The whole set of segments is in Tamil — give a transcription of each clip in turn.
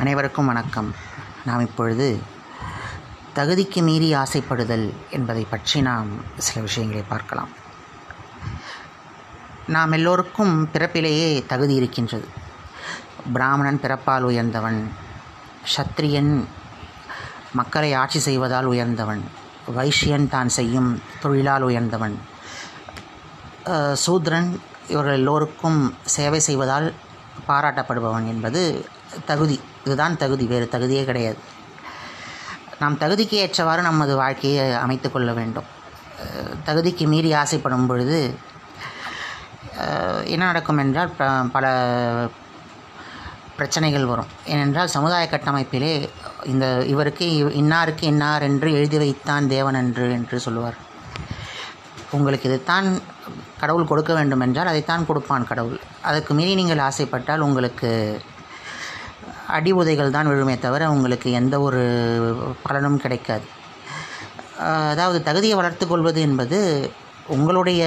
அனைவருக்கும் வணக்கம் நாம் இப்பொழுது தகுதிக்கு மீறி ஆசைப்படுதல் என்பதை பற்றி நாம் சில விஷயங்களை பார்க்கலாம் நாம் எல்லோருக்கும் பிறப்பிலேயே தகுதி இருக்கின்றது பிராமணன் பிறப்பால் உயர்ந்தவன் சத்திரியன் மக்களை ஆட்சி செய்வதால் உயர்ந்தவன் வைஷ்யன் தான் செய்யும் தொழிலால் உயர்ந்தவன் அஹ், சூத்ரன் இவர்கள் எல்லோருக்கும் சேவை செய்வதால் பாராட்டப்படுபவன் என்பது தகுதி இதுதான் தகுதி வேறு தகுதியே கிடையாது நாம் தகுதிக்கு ஏற்றவாறு நமது வாழ்க்கையை அமைத்து கொள்ள வேண்டும் அஹ், தகுதிக்கு மீறி ஆசைப்படும் பொழுது அஹ், என்ன நடக்கும் என்றால் ப- பல பிரச்சனைகள் வரும் ஏனென்றால் சமுதாய கட்டமைப்பிலே இந்த இவருக்கு இவ்- இன்னாருக்கு இன்னார் என்று எழுதி வைத்தான் தேவன் என்று என்று சொல்லுவார் உங்களுக்கு இதைத்தான் கடவுள் கொடுக்க வேண்டும் என்றால் அதைத்தான் கொடுப்பான் கடவுள் அதற்கு மீறி நீங்கள் ஆசைப்பட்டால் உங்களுக்கு அடி உதைகள் தான் விழுமே தவிர உங்களுக்கு எந்த ஒரு பலனும் கிடைக்காது அஹ் அதாவது தகுதியை வளர்த்து கொள்வது என்பது உங்களுடைய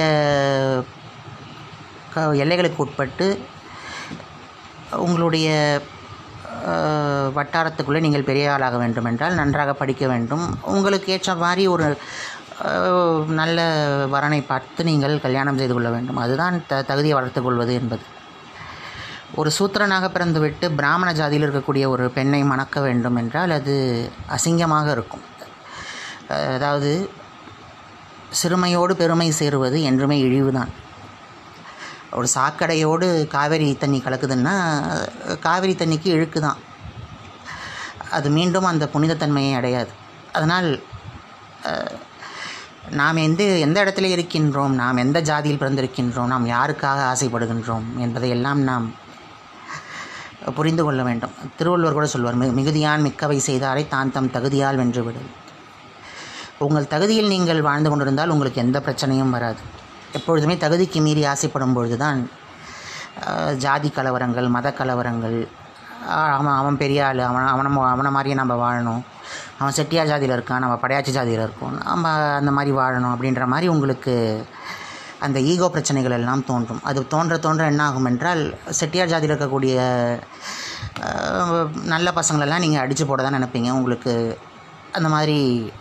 க எல்லைகளுக்கு உட்பட்டு உங்களுடைய அஹ், வட்டாரத்துக்குள்ளே நீங்கள் பெரிய ஆளாக வேண்டும் என்றால் நன்றாக படிக்க வேண்டும் உங்களுக்கு ஏற்ற மாதிரி ஒரு அஹ், நல்ல வரனை பார்த்து நீங்கள் கல்யாணம் செய்து கொள்ள வேண்டும் அதுதான் த தகுதியை வளர்த்துக் கொள்வது என்பது ஒரு சூத்திரனாக பிறந்துவிட்டு பிராமண ஜாதியில் இருக்கக்கூடிய ஒரு பெண்ணை மணக்க வேண்டும் என்றால் அது அசிங்கமாக இருக்கும் அஹ், அதாவது சிறுமையோடு பெருமை சேருவது என்றுமே இழிவுதான் ஒரு சாக்கடையோடு காவேரி தண்ணி கலக்குதுன்னா காவேரி தண்ணிக்கு இழுக்கு தான் அது மீண்டும் அந்த புனிதத்தன்மையை அடையாது அதனால் அஹ், நாம் எந்த எந்த இடத்துல இருக்கின்றோம் நாம் எந்த ஜாதியில் பிறந்திருக்கின்றோம் நாம் யாருக்காக ஆசைப்படுகின்றோம் என்பதையெல்லாம் நாம் புரிந்து கொள்ள வேண்டும் திருவள்ளுவர் கூட சொல்வார் "மி- மிகுதியான் மிக்கவை செய்தாரை தான் தம் தகுதியால் வென்றுவிடு உங்கள் தகுதியில் நீங்கள் வாழ்ந்து கொண்டிருந்தால் உங்களுக்கு எந்த பிரச்சனையும் வராது எப்பொழுதுமே தகுதிக்கு மீறி ஆசைப்படும் பொழுது தான் அஹ், ஜாதி கலவரங்கள் மத கலவரங்கள் அஹ், அவன் அவன் பெரிய ஆள் அவன் அவனை ம- அவனை மாதிரியே நம்ம வாழணும் அவன் செட்டியார் ஜாதியில் இருக்கான் நம்ம படையாச்சி ஜாதியில் இருக்கோம் நம்ம அந்த மாதிரி வாழணும் அப்படின்ற மாதிரி உங்களுக்கு அந்த ஈகோ பிரச்சனைகள் எல்லாம் தோன்றும் அது தோன்ற தோன்ற என்ன ஆகும் என்றால் செட்டியார் ஜாதியில் இருக்கக்கூடிய அஹ், நல்ல பசங்களெல்லாம் நீங்கள் அடித்து போட தான் நினைப்பீங்க உங்களுக்கு அந்த மாதிரி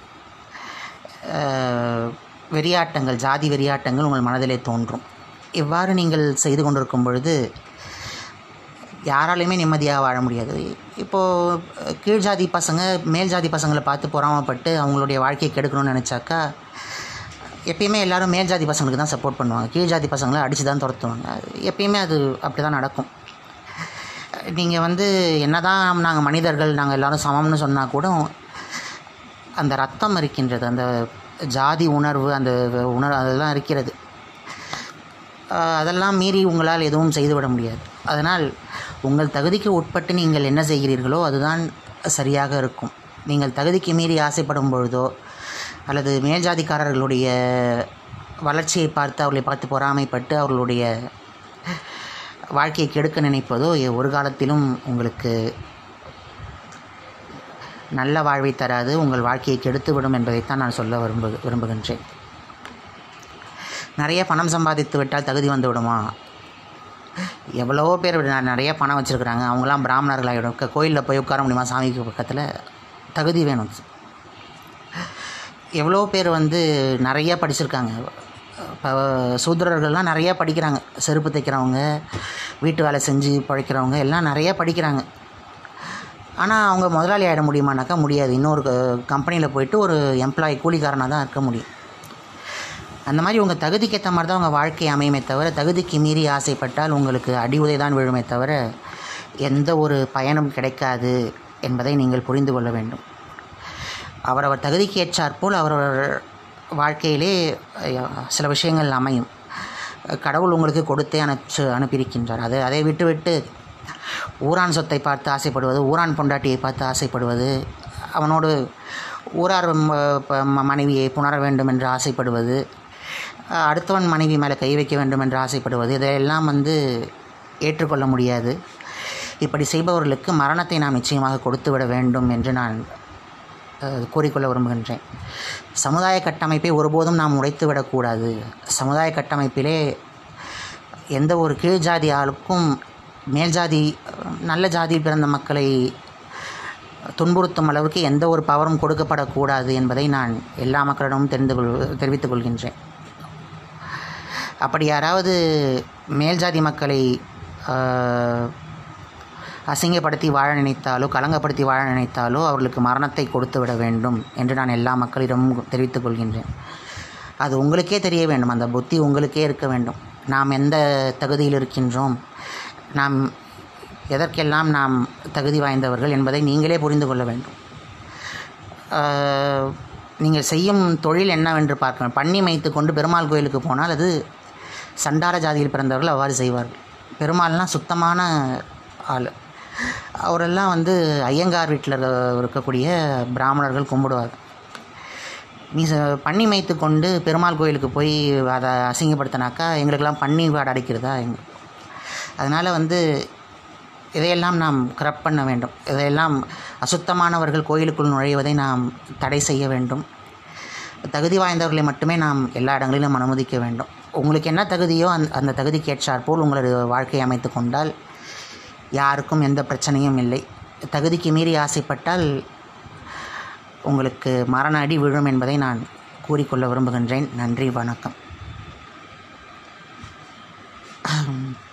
அஹ், வெறியாட்டங்கள் ஜாதி வெறியாட்டங்கள் உங்கள் மனதிலே தோன்றும் இவ்வாறு நீங்கள் செய்து கொண்டிருக்கும் பொழுது யாராலையுமே நிம்மதியாக வாழ முடியாது இப்போது கீழ் ஜாதி பசங்க மேல் ஜாதி பசங்களை பார்த்து பொறாமப்பட்டு அவங்களுடைய வாழ்க்கையை கெடுக்கணும்னு நினச்சாக்கா எப்பயுமே எல்லாரும் மேல் ஜாதி பசங்களுக்கு தான் சப்போர்ட் பண்ணுவாங்க கீழ் ஜாதி பசங்களை அடித்து தான் துரத்துவாங்க எப்பயுமே அது அப்படி தான் நடக்கும் நீங்கள் வந்து என்னதான் நாங்கள் மனிதர்கள் நாங்கள் எல்லாரும் சமம்னு சொன்னால் கூட அந்த ரத்தம் இருக்கின்றது அந்த ஜாதி உணர்வு அந்த உணர்வு அதெல்லாம் இருக்கிறது ஆஹ் அதெல்லாம் மீறி உங்களால் எதுவும் செய்துவிட முடியாது அதனால் உங்கள் தகுதிக்கு உட்பட்டு நீங்கள் என்ன செய்கிறீர்களோ அதுதான் சரியாக இருக்கும் நீங்கள் தகுதிக்கு மீறி ஆசைப்படும் பொழுதோ அல்லது மேல் ஜாதிக்காரர்களுடைய வளர்ச்சியை பார்த்து அவர்களை பார்த்து பொறாமைப்பட்டு அவர்களுடைய வாழ்க்கையை கெடுக்க நினைப்பதோ ஒரு காலத்திலும் உங்களுக்கு நல்ல வாழ்வை தராது உங்கள் வாழ்க்கையை கெடுத்துவிடும் என்பதைத்தான் நான் சொல்ல விரும்பு விரும்புகின்றேன் நிறைய பணம் சம்பாதித்து விட்டால் தகுதி வந்து விடுமா எவ்வளவோ பேர் ந- நிறைய பணம் வச்சுருக்குறாங்க அவங்களாம் பிராமணர்களாகிடும் கோயிலில் போய் உட்கார முடியுமா சாமிக்கு பக்கத்தில் தகுதி வேணும் எவ்வளோ பேர் வந்து நிறைய படிச்சிருக்காங்க இப்போ சூத்திரர்கள்லாம் நிறைய படிக்கிறாங்க செருப்பு தைக்கிறவங்க வீட்டு வேலை செஞ்சு பழைக்கிறவங்க எல்லாம் நிறைய படிக்கிறாங்க ஆனால் அவங்க முதலாளி ஆகிட முடியுமானாக்கா முடியாது இன்னொரு கம்பெனியில் போயிட்டு ஒரு எம்ப்ளாயி கூலிக்காரனாக தான் இருக்க முடியும் அந்த மாதிரி உங்கள் தகுதிக்கு ஏற்ற மாதிரி தான் உங்கள் வாழ்க்கை அமையுமே தவிர தகுதிக்கு மீறி ஆசைப்பட்டால் உங்களுக்கு அடி உதை தான் விழுமே தவிர எந்த ஒரு பயனும் கிடைக்காது என்பதை நீங்கள் புரிந்து கொள்ள வேண்டும் அவரவர் தகுதிக்கு ஏற்றாற்போல் அவரவர் வாழ்க்கையிலே அஹ், சில விஷயங்கள் அமையும் கடவுள் உங்களுக்கு கொடுத்தே அனுப்பிச்சு அனுப்பியிருக்கின்றார் அதை அதை விட்டுவிட்டு ஊரான் சொத்தை பார்த்து ஆசைப்படுவது ஊரான் பொண்டாட்டியை பார்த்து ஆசைப்படுவது அவனோடு ஊரார் ம- ப- ம- மனைவியை புணர வேண்டும் என்று ஆசைப்படுவது அஹ், அடுத்தவன் மனைவி மேலே கை வைக்க வேண்டும் என்று ஆசைப்படுவது இதையெல்லாம் வந்து ஏற்றுக்கொள்ள முடியாது இப்படி செய்பவர்களுக்கு மரணத்தை நாம் நிச்சயமாக கொடுத்து விட வேண்டும் என்று நான் அஹ், கூறிக்கொள்ள விரும்புகின்றேன் சமுதாய கட்டமைப்பை ஒருபோதும் நாம் உடைத்து விடக்கூடாது சமுதாய கட்டமைப்பிலே எந்த ஒரு கீழ் ஜாதி ஆளுக்கும் மேல் ஜாதி அஹ், நல்ல ஜாதியில் பிறந்த மக்களை துன்புறுத்தும் அளவுக்கு எந்த ஒரு பவரும் கொடுக்கப்படக்கூடாது என்பதை நான் எல்லா மக்களிடமும் தெரிந்து கொள் தெரிவித்துக் கொள்கின்றேன் அப்படி யாராவது மேல் ஜாதி மக்களை ஆஹ், அசிங்கப்படுத்தி வாழ நினைத்தாலோ களங்கப்படுத்தி வாழ நினைத்தாலோ அவர்களுக்கு மரணத்தை கொடுத்து விட வேண்டும் என்று நான் எல்லா மக்களிடமும் தெரிவித்துக் கொள்கின்றேன் அது உங்களுக்கே தெரிய வேண்டும் அந்த புத்தி உங்களுக்கே இருக்க வேண்டும் நாம் எந்த தகுதியில் இருக்கின்றோம் நாம் எதற்கெல்லாம் நாம் தகுதி வாய்ந்தவர்கள் என்பதை நீங்களே புரிந்து கொள்ள வேண்டும் ஆஹ், நீங்கள் செய்யும் தொழில் என்னவென்று பார்க்கணும் பண்ணி மேய்த்து கொண்டு பெருமாள் கோயிலுக்கு போனால் அது சண்டார ஜாதியில் பிறந்தவர்கள் அவ்வாறு செய்வார்கள் பெருமாள்லாம் சுத்தமான ஆள் அவரெல்லாம் வந்து ஐயங்கார் வீட்டில் இருக்கக்கூடிய பிராமணர்கள் கும்பிடுவார்கள் நீ ச- பண்ணி மேய்த்து கொண்டு பெருமாள் கோயிலுக்கு போய் அதை அசிங்கப்படுத்தினாக்கா எங்களுக்கெல்லாம் பண்ணி வாடை அடிக்கிறதா எங்க அதனால் வந்து இதையெல்லாம் நாம் கரெக்ட் பண்ண வேண்டும் இதையெல்லாம் அசுத்தமானவர்கள் கோயிலுக்குள் நுழைவதை நாம் தடை செய்ய வேண்டும் தகுதி வாய்ந்தவர்களை மட்டுமே நாம் எல்லா இடங்களிலும் அனுமதிக்க வேண்டும் உங்களுக்கு என்ன தகுதியோ அந்த அந்த தகுதிக்கு ஏற்றாற்போல் உங்களது வாழ்க்கையை அமைத்து கொண்டால் யாருக்கும் எந்த பிரச்சனையும் இல்லை தகுதிக்கு மீறி ஆசைப்பட்டால் உங்களுக்கு மரண அடி விழும் என்பதை நான் கூறிக்கொள்ள விரும்புகின்றேன் நன்றி வணக்கம்